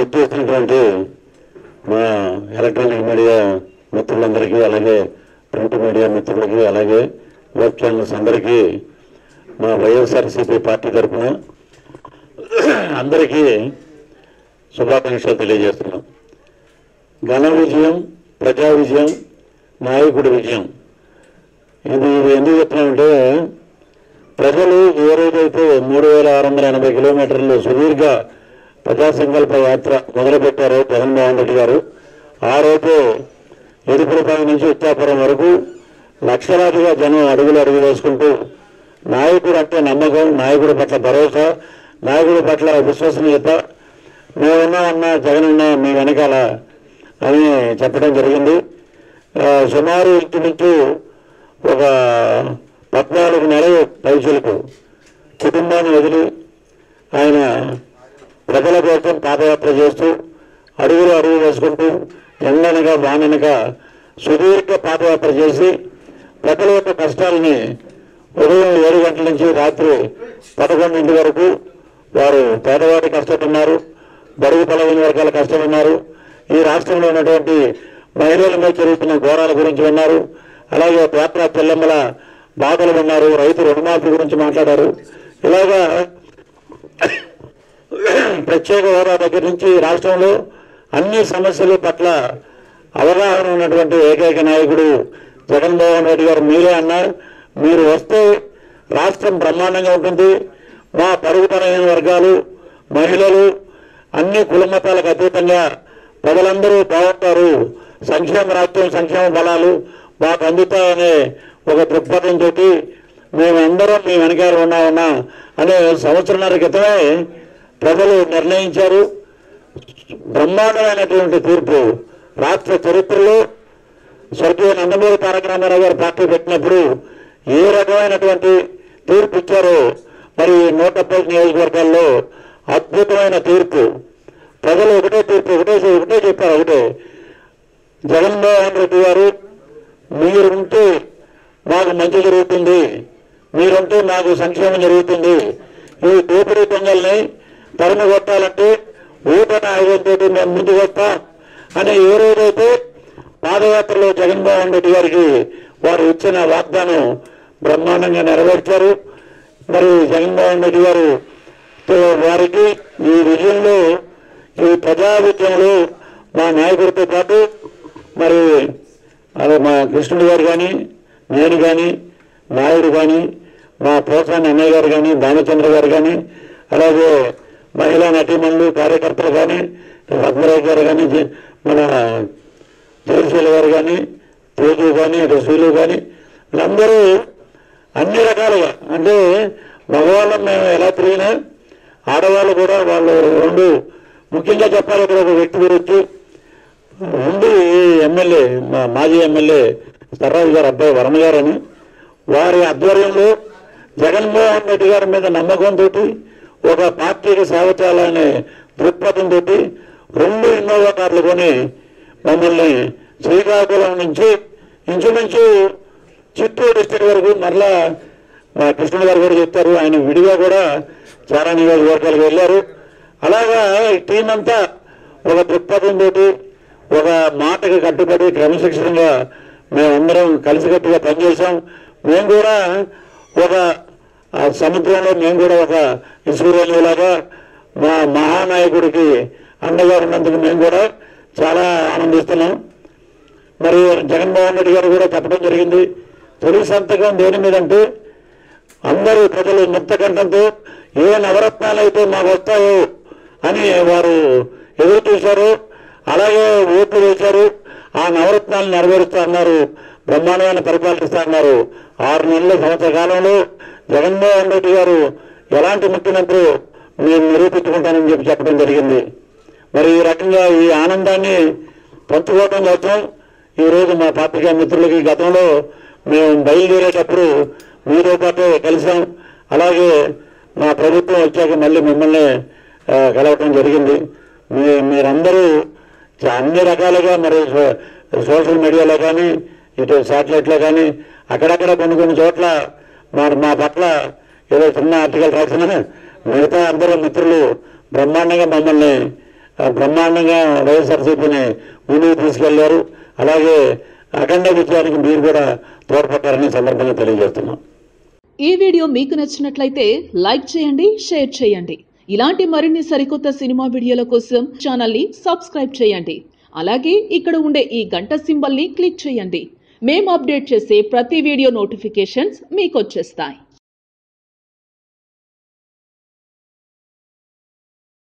విచ్చేసినటువంటి మా electronic media మిత్రులందరికీ అలాగే ప్రింట్ మీడియా మిత్రులకి అలాగే వెబ్ ఛానల్స్ అందరికీ మా వైఎస్ఆర్సీపీ పార్టీ తరఫున అందరికీ శుభాకాంక్షలు తెలియజేస్తున్నాం ఘన విజయం ప్రజా విజయం నాయకుడి విజయం ఇది ఇది ఎందుకు చెప్తున్నామంటే ప్రజలు ఏ రోజైతే మూడు వేల ఆరు వందల ఎనభై కిలోమీటర్లు సుదీర్ఘ ప్రజా సంకల్ప యాత్ర మొదలుపెట్టారో జగన్మోహన్ రెడ్డి గారు ఆ రోజు ఎరుపులపాయ నుంచి ఇచ్చాపురం వరకు లక్షలాదిగా జనం అడుగులు అడుగు వేసుకుంటూ నాయకుడు అంటే నమ్మకం నాయకుడి పట్ల భరోసా నాయకుడి పట్ల విశ్వసనీయత మేమున్నా అన్న జగన్ ఉన్నా మీ వెనకాల అని చెప్పడం జరిగింది ఆ, సుమారు ఇంచుమించు ఒక పద్నాలుగు నెలలు పైసలకు కుటుంబాన్ని వదిలి ఆయన ప్రజల కోసం పాదయాత్ర చేస్తూ అడుగులు అడుగు వేసుకుంటూ ఎండనగా వాననక సుదీర్ఘ పాదయాత్ర చేసి ప్రజల యొక్క కష్టాలని ఉదయం ఏడు గంటల నుంచి రాత్రి పదకొండింటి వరకు వారు పేదవాడి కష్టపడినారు బడుగు బలమైన వర్గాల కష్టపడినారు ఈ రాష్ట్రంలో ఉన్నటువంటి మహిళల మీద జరుగుతున్న ఘోరాల గురించి విన్నారు అలాగే పేపర చెల్లెమ్మల బాధలు విన్నారు రైతు రుణమాఫీ గురించి మాట్లాడారు ఇలాగా ప్రత్యేక హోదా దగ్గర నుంచి రాష్ట్రంలో అన్ని సమస్యల పట్ల అవగాహన ఉన్నటువంటి ఏకైక నాయకుడు జగన్మోహన్ రెడ్డి గారు మీరే అన్నారు మీరు వస్తే రాష్ట్రం బ్రహ్మాండంగా ఉంటుంది మా పరుగుపరమైన వర్గాలు మహిళలు అన్ని కుల మతాలకు అతీతంగా ప్రజలందరూ బాగుంటారు సంక్షేమ రాష్ట్రం సంక్షేమ బలాలు మాకు అందుతాయనే ఒక దృక్పథంతో మేమందరం మీ వెనకాల ఉన్నామన్నా అనే సంవత్సరాల క్రితమే ప్రజలు నిర్ణయించారు బ్రహ్మాండమైనటువంటి తీర్పు రాష్ట్ర చరిత్రలో స్వర్గీయ నందమూరి తారక రామారావు గారు పార్టీ పెట్టినప్పుడు ఏ రకమైనటువంటి తీర్పు ఇచ్చారో మరి నూట పది నియోజకవర్గాల్లో అద్భుతమైన తీర్పు ప్రజలు ఒకటే తీర్పు ఒకటే ఒకటే చెప్పారు ఒకటే జగన్మోహన్ రెడ్డి గారు మీరుంటే మాకు మంచి జరుగుతుంది మీరుంటే మాకు సంక్షేమం జరుగుతుంది ఈ దోపిడీ దొంగల్ని తరిమి కొట్టాలంటే ఊటన ఆయుధంతో మేము ముందుకు వస్తాం అని ఏ రోజైతే పాదయాత్రలో జగన్మోహన్ రెడ్డి గారికి వారు ఇచ్చిన వాగ్దానం బ్రహ్మాండంగా నెరవేర్చారు మరి జగన్మోహన్ రెడ్డి గారు తో వారికి ఈ విజయంలో ఈ ప్రజా విజయంలో మా నాయకుడితో పాటు మరి అదే మా కృష్ణుడు గారు కానీ నేను కానీ నాయుడు కానీ మా పోసాని అన్నయ్య గారు కానీ దామచంద్ర గారు కానీ అలాగే మహిళా నటీమణులు కార్యకర్తలు కానీ పద్మరాజు గారు కానీ జ- మన జయశీల గారు కానీ తేజు కానీ రసూలు కానీ వీళ్ళందరూ అన్ని రకాలుగా అంటే మగవాళ్ళం మేము ఎలా తిరిగినా ఆడవాళ్ళు కూడా వాళ్ళు రెండు ముఖ్యంగా చెప్పాలి ఇక్కడ ఒక వ్యక్తి గురించి ఉంది ఎమ్మెల్యే మా మాజీ ఎమ్మెల్యే సర్రాజు గారు అబ్బాయి వర్మ గారని వారి ఆధ్వర్యంలో జగన్మోహన్ రెడ్డి గారి మీద నమ్మకంతో ఒక పార్టీకి సేవ చేయాలనే దృక్పథంతో రెండు ఇన్నోవా కార్లు కొని మమ్మల్ని శ్రీకాకుళం నుంచి ఇంచుమించు చిత్తూరు డిస్టిక్ వరకు మరలా మా కృష్ణ గారు కూడా చెప్తారు ఆయన విడిగా కూడా చాలా నియోజకవర్గాలకు వెళ్ళారు అలాగా ఈ టీం అంతా ఒక దృక్పథంతో ఒక మాటకి కట్టుబడి క్రమశిక్షణగా మేమందరం కలిసికట్టుగా పనిచేసాం మేము కూడా ఒక ఆ సముద్రంలో మేము కూడా ఒక ఇసుకురేణులాగా మా మహానాయకుడికి అండగా ఉన్నందుకు మేము కూడా చాలా ఆనందిస్తున్నాం మరి జగన్మోహన్ రెడ్డి గారు కూడా చెప్పడం జరిగింది తొలి సంతకం దేని మీద అంటే అందరూ ప్రజలు ముక్త కంఠంతో ఏ నవరత్నాలు అయితే మాకు వస్తాయో అని వారు ఎదురు చూశారు అలాగే ఓట్లు వేశారు ఆ నవరత్నాలు నెరవేరుస్తా అన్నారు బ్రహ్మాండమైన పరిపాలిస్తా అన్నారు ఆరు నెలల సంవత్సర కాలంలో జగన్మోహన్ రెడ్డి గారు ఎలాంటి ముఖ్యమంత్రి మేము నిరూపించుకుంటానని చెప్పి చెప్పడం జరిగింది మరి ఈ రకంగా ఈ ఆనందాన్ని పంచుకోవడం కోసం ఈరోజు మా పాత్రికా మిత్రులకి గతంలో మేము బయలుదేరేటప్పుడు మీతో పాటు కలిసాం అలాగే మా ప్రభుత్వం వచ్చాక మళ్ళీ మిమ్మల్ని ఆ, కలవటం జరిగింది మీ మీరందరూ చా- అన్ని రకాలుగా మరి సో- సోషల్ మీడియాలో కానీ ఇటు శాటిలైట్లో కానీ అక్కడక్కడ కొన్ని కొన్ని చోట్ల మా మా పట్ల ఏదో చిన్న ఆర్టికల్ రాసిన మిగతా అందరూ మిత్రులు బ్రహ్మాండంగా మమ్మల్ని ఆ, బ్రహ్మాండంగా వైఎస్ఆర్సీపీని ముందుకు తీసుకెళ్లారు అలాగే అఖండ విజయానికి మీరు కూడా తోడ్పడ్డారని సందర్భంగా తెలియజేస్తున్నాం ఈ వీడియో మీకు నచ్చినట్లయితే లైక్ చేయండి షేర్ చేయండి ఇలాంటి మరిన్ని సరికొత్త సినిమా వీడియోల కోసం ఛానల్ని సబ్స్క్రైబ్ చేయండి అలాగే ఇక్కడ ఉండే ఈ గంట సింబల్ని క్లిక్ చేయండి మేము అప్డేట్ చేసే ప్రతి వీడియో నోటిఫికేషన్స్ మీకు వచ్చేస్తాయి